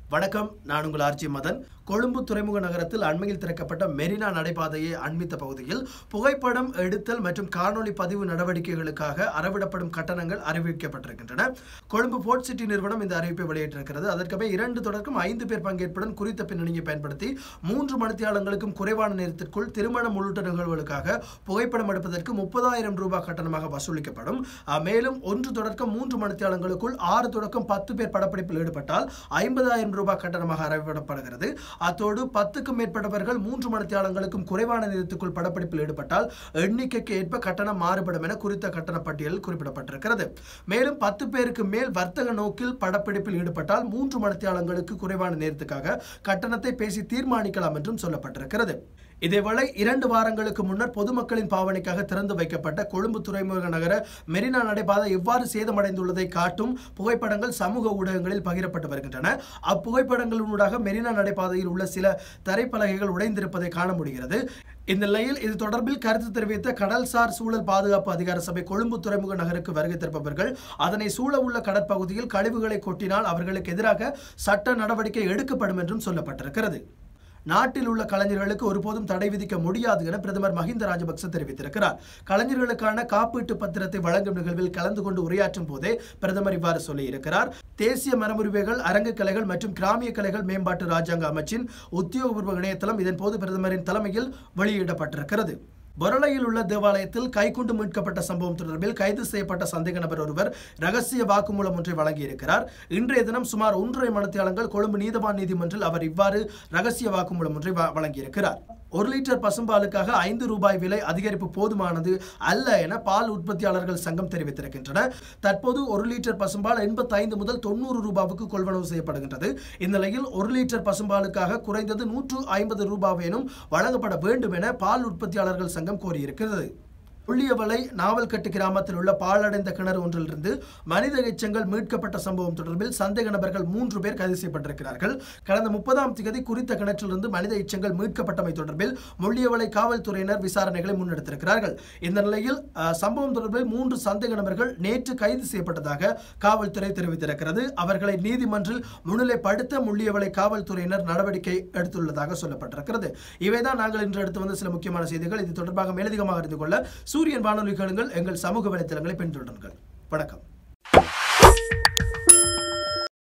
வணக்கம் நான் உங்கள் ஆர்ஜி மதன் கொழும்பு துறைமுக நகரத்தில் அண்மையில் திறக்கப்பட்ட மெரினா நடைபாதையை அண்மித்த பகுதியில் புகைப்படம் எடுத்தல் மற்றும் காணொளி பதிவு நடவடிக்கைகளுக்காக அறவிடப்படும் கட்டணங்கள் அறிவிக்கப்பட்டிருக்கின்றன கொழும்பு போர்ட் சிட்டி நிறுவனம் இந்த அறிவிப்பை வெளியிட்டிருக்கிறது அதற்கமே இரண்டு தொடர்க்கும் ஐந்து பேர் பங்கேற்புடன் குறித்த பின்னணியை பயன்படுத்தி மூன்று மணித்தியாலங்களுக்கும் குறைவான நேரத்திற்குள் திருமணம் உள்ளிட்ட நிகழ்வுகளுக்காக புகைப்படம் எடுப்பதற்கு முப்பதாயிரம் ரூபாய் கட்டணமாக வசூலிக்கப்படும் அஹ், மேலும் ஒன்று தொடக்கம் மூன்று மணித்தியாலங்களுக்குள் ஆறு தொடக்கம் பத்து பேர் படப்பிடிப்பில் ஈடுபட்டால் ஐம்பதாயிரம் ரூபாய் கட்டணமாக அறிவிடப்படுகிறது அத்தோடு பத்துக்கும் மேற்பட்டவர்கள் மூன்று மணித்தியாலங்களுக்கும் குறைவான நேரத்துக்குள் படப்பிடிப்பில் ஈடுபட்டால் எண்ணிக்கைக்கு ஏற்ப கட்டணம் மாறுபடும் என குறித்த கட்டண பட்டியலில் குறிப்பிடப்பட்டிருக்கிறது மேலும் பத்து பேருக்கு மேல் வர்த்தக நோக்கில் படப்பிடிப்பில் ஈடுபட்டால் மூன்று மணித்தியாலங்களுக்கு குறைவான நேரத்துக்காக கட்டணத்தை பேசி தீர்மானிக்கலாம் என்றும் சொல்லப்பட்டிருக்கிறது இதேவேளை இரண்டு வாரங்களுக்கு முன்னர் பொதுமக்களின் பாவனைக்காக திறந்து வைக்கப்பட்ட கொழும்பு துறைமுக நகர மெரினா நடைபாதை எவ்வாறு சேதமடைந்துள்ளதை காட்டும் புகைப்படங்கள் சமூக ஊடகங்களில் பகிரப்பட்டு வருகின்றன அப்புகைப்படங்களினூடாக மெரினா நடைபாதையில் உள்ள சில தரைப்பலகைகள் உடைந்திருப்பதை காண முடிகிறது இந்த நிலையில் இது தொடர்பில் கருத்து தெரிவித்த கடல்சார் சூழல் பாதுகாப்பு அதிகார சபை கொழும்பு துறைமுக நகருக்கு வருகை தருபவர்கள் அதனை சூழ உள்ள கடற்பகுதியில் கழிவுகளை கொட்டினால் அவர்களுக்கு எதிராக சட்ட நடவடிக்கை எடுக்கப்படும் என்றும் சொல்லப்பட்டிருக்கிறது நாட்டில் உள்ள கலைஞர்களுக்கு ஒருபோதும் தடை விதிக்க முடியாது என பிரதமர் மஹிந்த ராஜபக்ச தெரிவித்திருக்கிறார் கலைஞர்களுக்கான காப்பீட்டு பத்திரத்தை வழங்கும் நிகழ்வில் கலந்து கொண்டு உரையாற்றும் போதே பிரதமர் இவ்வாறு சொல்லியிருக்கிறார் தேசிய மரபுரிமைகள் அரங்கு கலைகள் மற்றும் கிராமிய கலைகள் மேம்பாட்டு ராஜாங்க அமைச்சின் உத்தியோகபூர்வ இணையதளம் இதன் போது பிரதமரின் தலைமையில் வெளியிடப்பட்டிருக்கிறது பொரளையில் உள்ள தேவாலயத்தில் கைக்குண்டு மீட்கப்பட்ட சம்பவம் தொடர்பில் கைது செய்யப்பட்ட சந்தேக நபர் ஒருவர் ரகசிய வாக்குமூலம் ஒன்றை வழங்கியிருக்கிறார் இன்றைய தினம் சுமார் ஒன்றரை மணித்தியாலங்கள் கொழும்பு நீதவான் நீதிமன்றில் அவர் இவ்வாறு ரகசிய வாக்குமூலம் ஒன்றை வ- வழங்கியிருக்கிறார் ஒரு லிட்டர் பசும்பாலுக்காக ஐந்து ரூபாய் விலை அதிகரிப்பு போதுமானது அல்ல என பால் உற்பத்தியாளர்கள் சங்கம் தெரிவித்திருக்கின்றன தற்போது ஒரு லிட்டர் பசும்பால் எண்பத்தைந்து முதல் தொண்ணூறு ரூபாவுக்கு கொள்வனவு செய்யப்படுகின்றது இந்நிலையில் ஒரு லிட்டர் பசும்பாலுக்காக குறைந்தது நூற்று ஐம்பது ரூபாவேனும் வழங்கப்பட வேண்டும் என பால் உற்பத்தியாளர்கள் சங்கம் கோரியிருக்கிறது புள்ளியவளை நாவல்கட்டு கிராமத்தில் உள்ள பாழடைந்த கிணறு ஒன்றிலிருந்து மனித எச்சங்கள் மீட்கப்பட்ட சம்பவம் தொடர்பில் சந்தேக நபர்கள் மூன்று பேர் கைது செய்யப்பட்டிருக்கிறார்கள் கடந்த முப்பதாம் தேதி குறித்த கிணற்றிலிருந்து மனித எச்சங்கள் மீட்கப்பட்டமை தொடர்பில் முள்ளியவளை காவல்துறையினர் விசாரணைகளை முன்னெடுத்திருக்கிறார்கள் இந்த நிலையில் அஹ், சம்பவம் தொடர்பில் மூன்று சந்தேக நபர்கள் நேற்று கைது செய்யப்பட்டதாக காவல்துறை தெரிவித்திருக்கிறது அவர்களை நீதிமன்றில் முன்னிலைப்படுத்த முள்ளியவளை காவல்துறையினர் நடவடிக்கை எடுத்துள்ளதாக சொல்லப்பட்டிருக்கிறது இவைதான் நாங்கள் இன்று எடுத்து வந்த சில முக்கியமான செய்திகள் இது தொடர்பாக மேலதிகமாக அறிந்து கொள்ள சூரியன் வானொலி கேளுங்கள் எங்கள் சமூக வலைத்தளங்களை பின்தொடருங்கள் வணக்கம்